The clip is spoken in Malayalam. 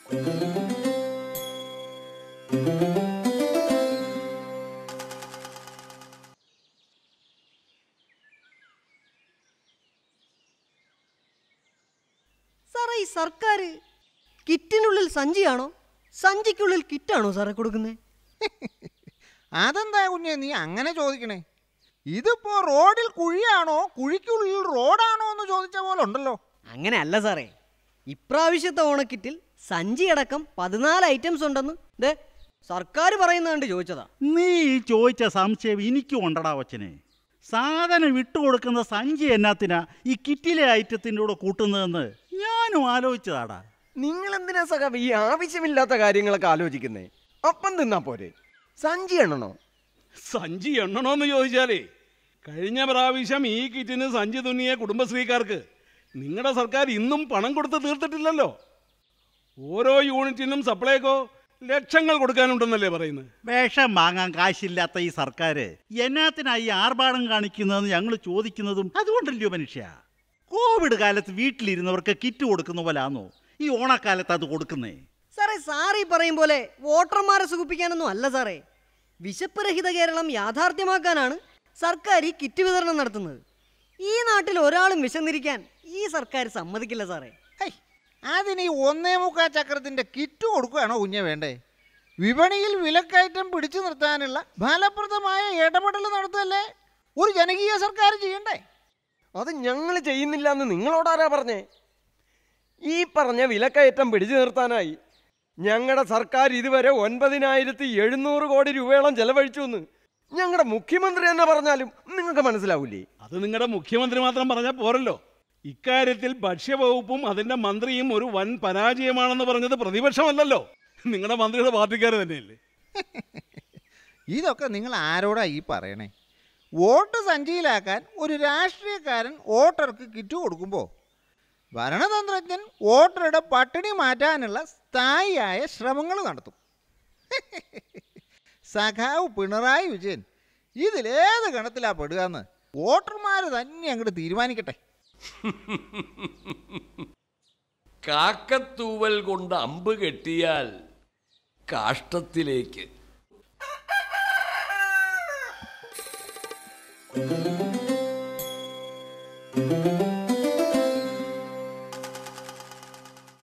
സാറേ ഈ സർക്കാർ കിറ്റിനുള്ളിൽ സഞ്ചിയാണോ സഞ്ചിക്കുള്ളിൽ കിറ്റാണോ സാറേ കൊടുക്കുന്നത് അതെന്താ കുഞ്ഞെ നീ അങ്ങനെ ചോദിക്കണേ ഇതിപ്പോ റോഡിൽ കുഴിയാണോ കുഴിക്കുള്ളിൽ റോഡാണോ എന്ന് ചോദിച്ച പോലെ ഉണ്ടല്ലോ അങ്ങനെയല്ല സാറേ ഇപ്രാവശ്യത്തെ ഓണക്കിറ്റിൽ സഞ്ചി അടക്കം പതിനാല് ഐറ്റംസ് ഉണ്ടെന്ന് ദേ സർക്കാർ പറയുന്നതുകൊണ്ട് ചോദിച്ചതാ നീ ഈ ചോദിച്ച സംശയം എനിക്കും ഉണ്ടടാ വച്ചനെ സാധനം വിട്ടുകൊടുക്കുന്ന സഞ്ചി എന്നാത്തിനാ ഈ കിറ്റിലെ ഐറ്റത്തിൻ്റെ കൂടെ കൂട്ടുന്നതെന്ന് ഞാനും ആലോചിച്ചതാടാ നിങ്ങൾ എന്തിനാ സഖാവ് ഈ ആവശ്യമില്ലാത്ത കാര്യങ്ങളൊക്കെ ആലോചിക്കുന്നേ അപ്പം തിന്നാ പോരെ സഞ്ചി എണ്ണണോ സഞ്ചി എണ്ണണോന്ന് ചോദിച്ചാലേ കഴിഞ്ഞ പ്രാവശ്യം ഈ കിറ്റിന് സഞ്ചി തുന്നിയ കുടുംബശ്രീക്കാർക്ക് നിങ്ങളുടെ സർക്കാർ ഇന്നും പണം കൊടുത്ത് തീർത്തിട്ടില്ലല്ലോ ഓരോ യൂണിറ്റിനും സപ്ലൈക്കോ ലക്ഷങ്ങൾ കൊടുക്കാനുണ്ടെന്നല്ലേ പറയുന്നത് വേഷം വാങ്ങാൻ കാശില്ലാത്ത ഈ സർക്കാർ എന്നാത്തിനാ ഈ ആർഭാടം കാണിക്കുന്നതെന്ന് ഞങ്ങൾ ചോദിക്കുന്നതും അതുകൊണ്ടല്ലയോ മനുഷ്യ കോവിഡ് കാലത്ത് വീട്ടിലിരുന്നവർക്ക് കിറ്റ് കൊടുക്കുന്ന പോലാന്നോ ഈ ഓണക്കാലത്ത് അത് കൊടുക്കുന്നേ സാറേ സാറി പറയും പോലെ വോട്ടർമാരെ സുഖിപ്പിക്കാനൊന്നും അല്ല സാറേ വിശപ്പ് രഹിത കേരളം യാഥാർത്ഥ്യമാക്കാനാണ് സർക്കാർ ഈ കിറ്റ് വിതരണം നടത്തുന്നത് ഈ നാട്ടിൽ ഒരാളും വിശന്നിരിക്കാൻ ഈ സർക്കാർ സമ്മതിക്കില്ല സാറേ ഹൈ, അതിന് ഈ ഒന്നേ മുക്കാൽ ചക്രത്തിന്റെ കിറ്റ് കൊടുക്കുകയാണോ കുഞ്ഞെ വേണ്ടേ വിപണിയിൽ വിലക്കയറ്റം പിടിച്ചു നിർത്താനുള്ള ഫലപ്രദമായ ഇടപെടൽ നടത്തല്ലേ ഒരു ജനകീയ സർക്കാർ ചെയ്യണ്ടേ അത് ഞങ്ങൾ ചെയ്യുന്നില്ല എന്ന് നിങ്ങളോടാരാ പറഞ്ഞേ ഈ പറഞ്ഞ വിലക്കയറ്റം പിടിച്ചു നിർത്താനായി ഞങ്ങളുടെ സർക്കാർ ഇതുവരെ ഒൻപതിനായിരത്തി എഴുന്നൂറ് കോടി രൂപയോളം ചെലവഴിച്ചു എന്ന് ഞങ്ങളുടെ മുഖ്യമന്ത്രി എന്ന് പറഞ്ഞാലും നിങ്ങൾക്ക് മനസ്സിലാവൂലേ അത് നിങ്ങളുടെ മുഖ്യമന്ത്രി മാത്രം പറഞ്ഞാൽ പോരല്ലോ ഇക്കാര്യത്തിൽ ഭക്ഷ്യവകുപ്പും അതിന്റെ മന്ത്രിയും ഒരു വൻ പരാജയമാണെന്ന് പറഞ്ഞത് പ്രതിപക്ഷമല്ലല്ലോ നിങ്ങളുടെ മന്ത്രിയുടെ പാർട്ടിക്കാർ തന്നെയല്ലേ ഇതൊക്കെ നിങ്ങൾ ആരോടാ ഈ പറയണേ വോട്ട് സഞ്ചിയിലാക്കാൻ ഒരു രാഷ്ട്രീയക്കാരൻ വോട്ടർക്ക് കിറ്റ് കൊടുക്കുമ്പോൾ ഭരണതന്ത്രജ്ഞൻ വോട്ടറുടെ പട്ടിണി മാറ്റാനുള്ള സ്ഥായിയായ ശ്രമങ്ങൾ നടത്തും സഖാവ് പിണറായി വിജയൻ ഇതിലേത് ഗണത്തിലാ പെടുക എന്ന് വോട്ടർമാർ തന്നെ അങ്ങോട്ട് തീരുമാനിക്കട്ടെ കാക്കത്തൂവൽ കൊണ്ട് അമ്പ് കെട്ടിയാൽ കാഷ്ടത്തിലേക്ക് ആ